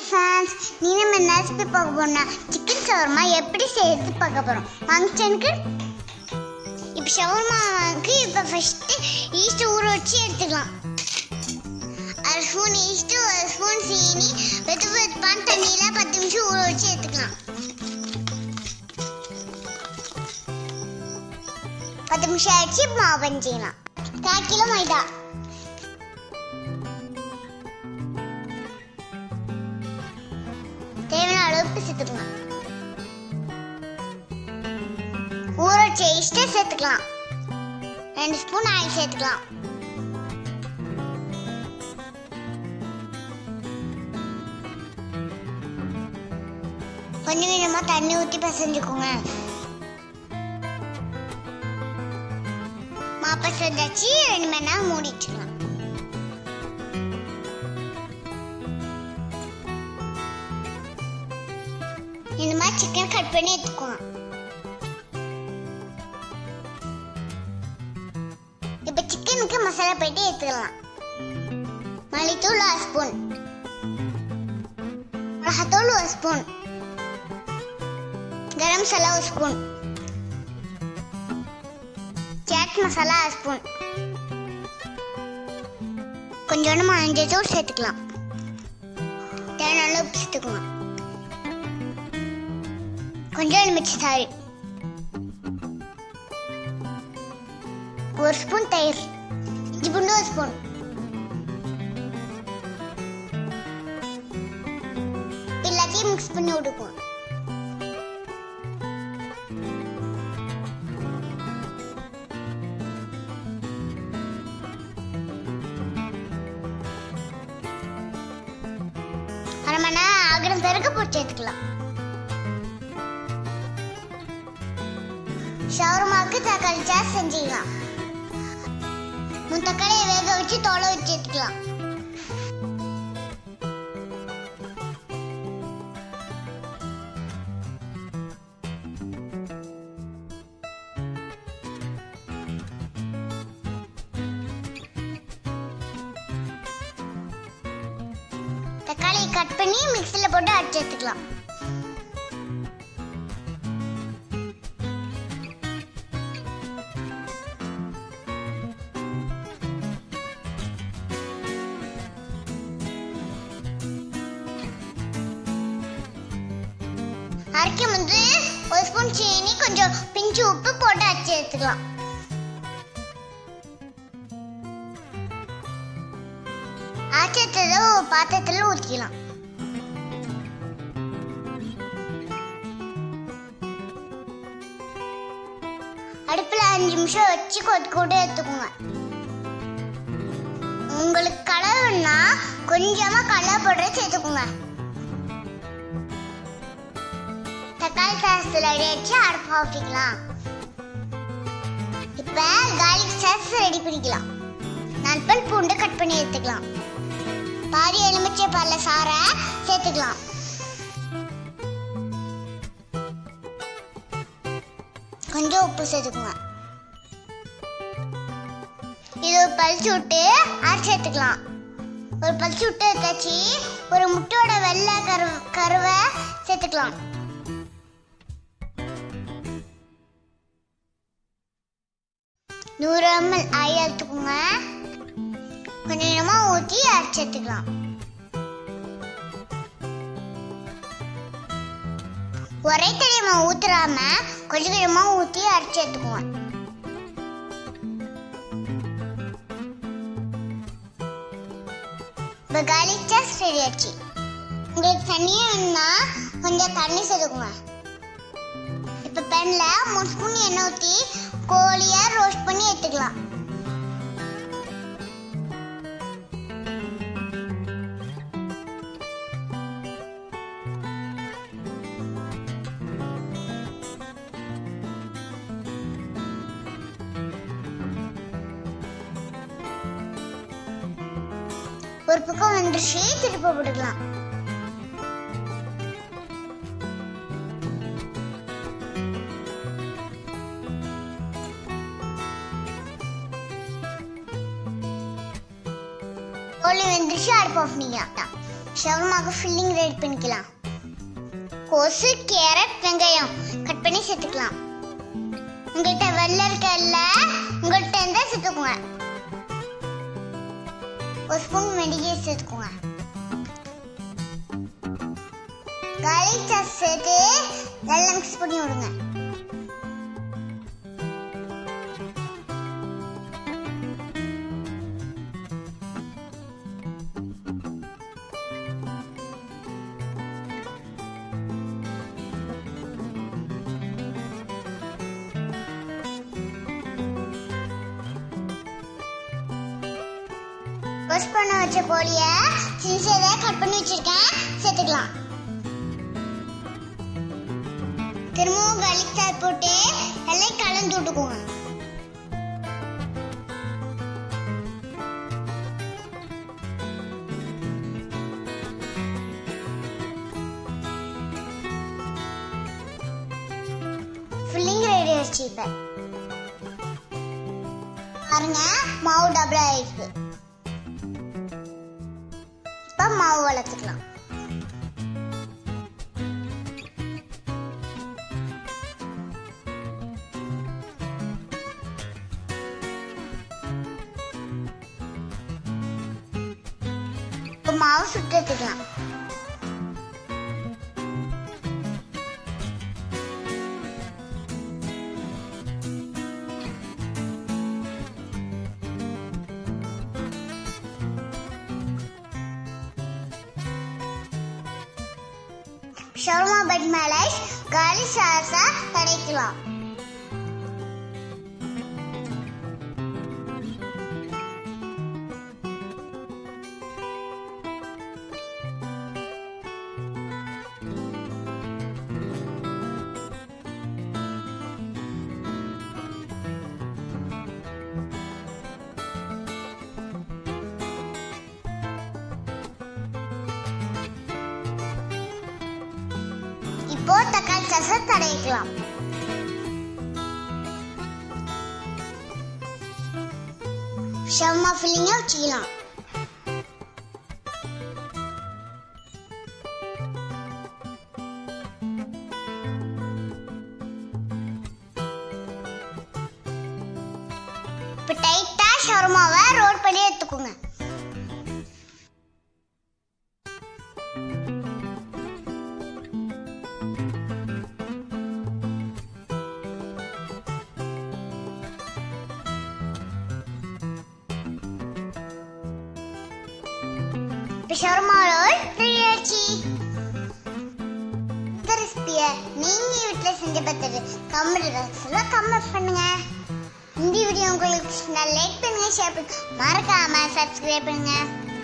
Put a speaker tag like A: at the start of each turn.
A: fans நீ நம்ம என்ன ரெசிபி பார்க்க போறோம்னா சிக்கன் ஷவர்மா எப்படி செய்யறது பார்க்க போறோம் வாங்க சேனலுக்கு இப்போ ஷவர்மாவுக்கு இப்போ ஃபர்ஸ்ட்டு ஈஸ்ட் ஊற வச்சு எடுத்துக்கலாம் அரை ஸ்பூன் ஈஸ்ட்டு ஒரு ஸ்பூன் சீனி வெது வெதுப்பான தண்ணியில் பத்து நிமிஷம் ஊற வச்சு எடுத்துக்கலாம் பத்து நிமிஷம் ஆயிடுச்சு மாவு பண்ணிக்கலாம் கால் கிலோ மைதா தேவையான அளவுக்கு சேர்த்துக்கலாம் ஊற வச்ச ஈஸ்ட்டை சேர்த்துக்கலாம் ரெண்டு ஸ்பூன் ஆயில் சேர்த்துக்கலாம் கொஞ்சம் கொஞ்சமா தண்ணி ஊற்றி பசஞ்சுக்கோங்க மாப்ப செஞ்சாச்சு ரெண்டு மணி நேரம் மூடி வச்சுக்கலாம் இந்த மாதிரி சிக்கன் கட் பண்ணி எடுத்துக்கோங்க இப்ப சிக்கனுக்கு மசாலா போயிட்டு எடுத்துக்கலாம் மல்லித்தூள் ஒரு ஸ்பூன் மிளகாத்தூள் ஒரு ஸ்பூன் கரம் மசாலா ஒரு ஸ்பூன் சாட் மசாலா ஒரு ஸ்பூன் கொஞ்சோண்டு மஞ்சள் தூள் சேர்த்துக்கலாம் தேவையான அளவுக்கு சேர்த்துக்கலாம் கொஞ்சம் எலுமிச்சை சாறு ஒரு ஸ்பூன் தயிர் இஞ்சி பூண்டு ஒரு ஸ்பூன் எல்லாத்தையும் மிக்ஸ் பண்ணி விடுக்கும் அரை மணி நேரம் ஆகிற பிறகு போட்டு எடுத்துக்கலாம் ஷவர்மாவுக்கு தக்காளி சாஸ் செஞ்சுக்கலாம் முன் தக்காளியை வேக வச்சு தோலை வச்சு எடுத்துக்கலாம் தக்காளியை கட் பண்ணி மிக்ஸியில் போட்டு அடிச்சு எடுத்துக்கலாம் அரைக்கும் போது ஒரு ஸ்பூன் சீனி கொஞ்சம் பிஞ்சு உப்பு போட்டு அரைச்சி எடுத்துக்கலாம் அரைச்சதை ஒரு பாத்திரத்தில் ஊற்றிக்கலாம் அடுப்பில் அஞ்சு நிமிஷம் வச்சு கொத்து கூட எடுத்துக்கோங்க உங்களுக்கு கலர்னா கொஞ்சமா கலர் போட்டு சேர்த்துக்கோங்க தக்காளி சாஸ் ரெடி ஆயிடுச்சு அடுப்பு ஆஃபிக்கலாம் இப்ப கார்லிக் சாஸ் ரெடி பண்ணிக்கலாம் நாலு பல் பூண்டு கட் பண்ணி எடுத்துக்கலாம் பாதி எலுமிச்சை பல்ல சார சேர்த்துக்கலாம் கொஞ்சம் உப்பு சேர்த்துக்குங்க இது ஒரு பல்ச்சு விட்டு அரைச்சி எடுத்துக்கலாம் ஒரு பல்ச்சு விட்டு எடுத்தாச்சு ஒரு முட்டையோட வெள்ளை கரு கருவை சேர்த்துக்கலாம் நூறு எம்எல் ஆயில் எடுத்துக்கோங்க கொஞ்சம் கொஞ்சமா ஊற்றி அரைச்சி எடுத்துக்கலாம் ஒரே தெரியாம ஊத்துறாம கொஞ்சம் கொஞ்சமா ஊற்றி அரைச்சி எடுத்துக்குவோம் இப்போ கார்லிக் சாஸ் ரெடி ஆச்சு உங்களுக்கு தண்ணியாக வேணும்னா கொஞ்சம் தண்ணி சேர்த்துக்குங்க இப்போ பேனில் மூணு ஸ்பூன் எண்ணெய் ஊற்றி கோழியை ரோஸ்ட் பண்ணி எடுத்துக்கலாம் ஒரு பக்கம் வந்துருச்சு திருப்ப போட்டுக்கலாம் கோழி வெந்துருச்சு அடுப்பு ஆஃப் பண்ணிக்கலாம் ஷவர்மாக்கு ஃபில்லிங் ரெடி பண்ணிக்கலாம் கோசு கேரட் வெங்காயம் கட் பண்ணி சேர்த்துக்கலாம் உங்கள்கிட்ட வெள்ளை இருக்கல்ல உங்கள்கிட்ட இருந்தா சேர்த்துக்கோங்க ஒரு ஸ்பூன் வெண்டிகை சேர்த்துக்கோங்க கார்லிக் சாஸ் சேர்த்து நல்லா மிக்ஸ் பண்ணி விடுங்க ரோஸ்ட் பண்ண வச்ச கோழிய சின்ன சின்னதா கட் பண்ணி வச்சிருக்கேன் சேர்த்துக்கலாம் திரும்பவும் garlic சாஸ் போட்டு எல்லாம் கலந்து விட்டுக்கோங்க ஃபில்லிங் ரெடி ஆயிடுச்சு இப்ப பாருங்க மாவு டபுள் ஆயிருக்கு இப்ப மாவு வளர்த்துக்கலாம் இப்ப மாவு சுட்டு எடுத்துக்கலாம் ஷவர்மா பட் மேல காலி சாஸா தடைக்கலாம் இப்போ தக்காளி சாஸை தடவிக்கலாம் ஷவர்மா ஃபில்லிங்க வச்சுக்கலாம் இப்போ டைட்டா ஷவர்மாவை ரோல் பண்ணி எடுத்துக்கோங்க இப்போ ஷவர்மா ரோல் ரெடி ஆயிடுச்சு இந்த ரெசிபியை நீங்க வீட்டில் செஞ்சு பார்த்துட்டு கமெண்ட் பாக்ஸில் கமெண்ட் பண்ணுங்க இந்த வீடியோ உங்களுக்கு லைக் பண்ணுங்க ஷேர் பண்ணுங்க மறக்காம சப்ஸ்கிரைப் பண்ணுங்க